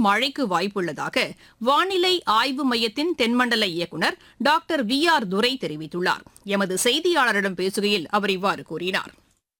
மழைக்கு வாய்ப்புள்ளதாக வானிலை ஆய்வு மையத்தின் தென்மண்டல இயக்குநர் டாக்டர் வி ஆர் துரை தெரிவித்துள்ளார் எமது செய்தியாளரிடம் பேசுகையில் அவர் இவ்வாறு கூறினார்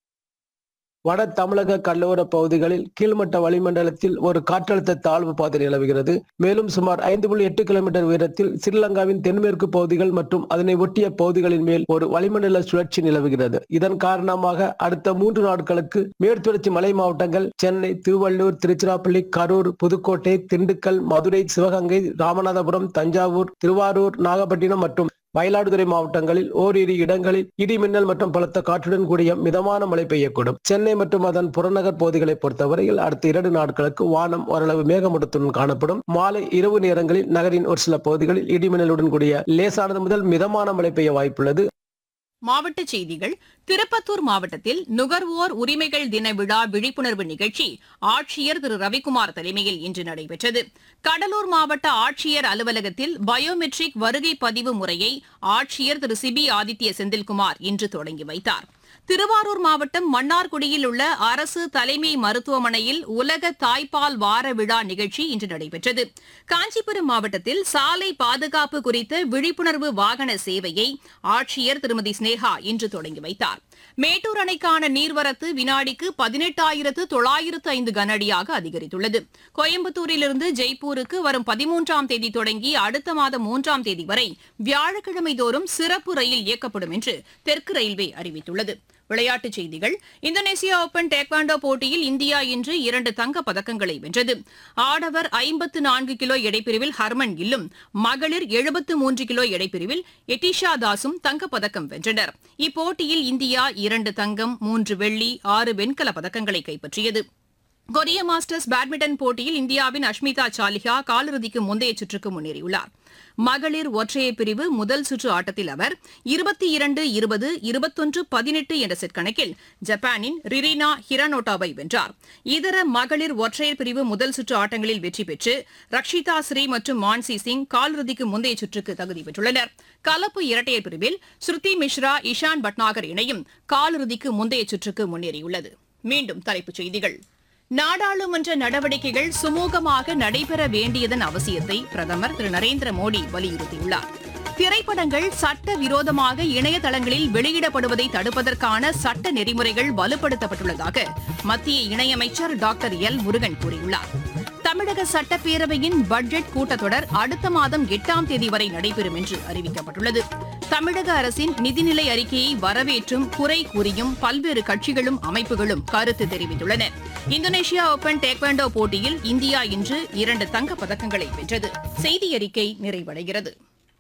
வட தமிழக கடலோர பகுதிகளில் கீழ்மட்ட வளிமண்டலத்தில் ஒரு காற்றழுத்த தாழ்வு பாதை நிலவுகிறது மேலும் சுமார் ஐந்து புள்ளி எட்டு கிலோமீட்டர் உயரத்தில் ஸ்ரீலங்காவின் தென்மேற்கு பகுதிகள் மற்றும் அதனை ஒட்டிய பகுதிகளின் மேல் ஒரு வளிமண்டல சுழற்சி நிலவுகிறது இதன் காரணமாக அடுத்த மூன்று நாட்களுக்கு மேற்குத்தொடர்ச்சி மலை மாவட்டங்கள் சென்னை திருவள்ளூர் திருச்சிராப்பள்ளி கரூர் புதுக்கோட்டை திண்டுக்கல் மதுரை சிவகங்கை ராமநாதபுரம் தஞ்சாவூர் திருவாரூர் நாகப்பட்டினம் மற்றும் மயிலாடுதுறை மாவட்டங்களில் ஓரிரு இடங்களில் இடி மின்னல் மற்றும் பலத்த காற்றுடன் கூடிய மிதமான மழை பெய்யக்கூடும் சென்னை மற்றும் அதன் புறநகர் பகுதிகளை பொறுத்தவரையில் அடுத்த இரண்டு நாட்களுக்கு வானம் ஓரளவு மேகமூட்டத்துடன் காணப்படும் மாலை இரவு நேரங்களில் நகரின் ஒரு சில பகுதிகளில் இடி மின்னலுடன் கூடிய லேசானது முதல் மிதமான மழை பெய்ய வாய்ப்புள்ளது மாவட்டச் செய்திகள் திருப்பத்தூர் மாவட்டத்தில் நுகர்வோர் உரிமைகள் தின விழா விழிப்புணர்வு நிகழ்ச்சி ஆட்சியர் திரு ரவிக்குமார் தலைமையில் இன்று நடைபெற்றது கடலூர் மாவட்ட ஆட்சியர் அலுவலகத்தில் பயோமெட்ரிக் வருகை பதிவு முறையை ஆட்சியர் திரு சிபி ஆதித்ய செந்தில்குமார் இன்று தொடங்கி வைத்தார் திருவாரூர் மாவட்டம் மன்னார்குடியில் உள்ள அரசு தலைமை மருத்துவமனையில் உலக தாய்ப்பால் வார விழா நிகழ்ச்சி இன்று நடைபெற்றது காஞ்சிபுரம் மாவட்டத்தில் சாலை பாதுகாப்பு குறித்த விழிப்புணர்வு வாகன சேவையை ஆட்சியர் திருமதி ஸ்னேகா இன்று தொடங்கி வைத்தார் மேட்டூர் அணைக்கான நீர்வரத்து வினாடிக்கு பதினெட்டாயிரத்து தொள்ளாயிரத்து ஐந்து கனஅடியாக அதிகரித்துள்ளது கோயம்புத்தூரிலிருந்து ஜெய்ப்பூருக்கு வரும் பதிமூன்றாம் தேதி தொடங்கி அடுத்த மாதம் மூன்றாம் தேதி வரை வியாழக்கிழமை தோறும் சிறப்பு ரயில் இயக்கப்படும் என்று தெற்கு ரயில்வே அறிவித்துள்ளது விளையாட்டுச் செய்திகள் இந்தோனேசியா ஓபன் டேக்வாண்டோ போட்டியில் இந்தியா இன்று இரண்டு தங்கப் பதக்கங்களை வென்றது ஆடவர் ஐம்பத்து நான்கு கிலோ எடைப்பிரிவில் ஹர்மன் கில்லும் மகளிர் எழுபத்து மூன்று கிலோ எடைப்பிரிவில் எட்டிஷா தாஸும் தங்கப்பதக்கம் வென்றனர் இப்போட்டியில் இந்தியா இரண்டு தங்கம் மூன்று வெள்ளி ஆறு வெண்கலப் பதக்கங்களை கைப்பற்றியது கொரிய மாஸ்டர்ஸ் பேட்மிண்டன் போட்டியில் இந்தியாவின் அஷ்மிதா சாலிஹா காலிறுதிக்கு முந்தைய சுற்றுக்கு முன்னேறியுள்ளார் மகளிர் ஒற்றையர் பிரிவு முதல் சுற்று ஆட்டத்தில் அவர் இருபத்தி இரண்டு இருபது இருபத்தொன்று பதினெட்டு என்ற செட் கணக்கில் ஜப்பானின் ரிரினா ஹிரானோட்டாவை வென்றார் இதர மகளிர் ஒற்றையர் பிரிவு முதல் சுற்று ஆட்டங்களில் வெற்றி பெற்று ரக்ஷிதா ஸ்ரீ மற்றும் மான்சி சிங் காலிறுதிக்கு முந்தைய சுற்றுக்கு தகுதி பெற்றுள்ளனர் கலப்பு இரட்டையர் பிரிவில் ஸ்ருதி மிஸ்ரா இஷான் பட்நாகர் இணையும் காலிறுதிக்கு முந்தைய சுற்றுக்கு முன்னேறியுள்ளது மீண்டும் தலைப்புச் செய்திகள் நாடாளுமன்ற நடவடிக்கைகள் சுமூகமாக நடைபெற வேண்டியதன் அவசியத்தை பிரதமர் திரு நரேந்திர மோடி வலியுறுத்தியுள்ளார் திரைப்படங்கள் சட்ட விரோதமாக இணையதளங்களில் வெளியிடப்படுவதை தடுப்பதற்கான சட்ட நெறிமுறைகள் வலுப்படுத்தப்பட்டுள்ளதாக மத்திய இணையமைச்சர் டாக்டர் எல் முருகன் கூறியுள்ளார் தமிழக சட்டப்பேரவையின் பட்ஜெட் கூட்டத்தொடர் அடுத்த மாதம் எட்டாம் தேதி வரை நடைபெறும் என்று அறிவிக்கப்பட்டுள்ளது தமிழக அரசின் நிதிநிலை அறிக்கையை வரவேற்றும் குறை கூறியும் பல்வேறு கட்சிகளும் அமைப்புகளும் கருத்து தெரிவித்துள்ளன இந்தோனேஷியா ஓபன் டேக்வாண்டோ போட்டியில் இந்தியா இன்று இரண்டு தங்கப் பதக்கங்களை வென்றது செய்தி அறிக்கை நிறைவடைகிறது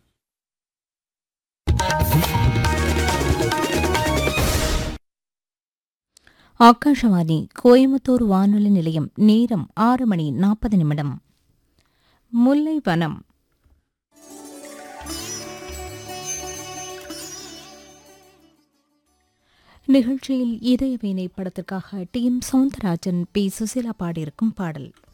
ஆகாஷவாணி கோயம்புத்தூர் வானொலி நிலையம் நேரம் ஆறு மணி நாற்பது நிமிடம் முல்லை வனம் நிகழ்ச்சியில் இதய வீணை படத்திற்காக T M Soundararajan P Susheela பாடியிருக்கும் பாடல்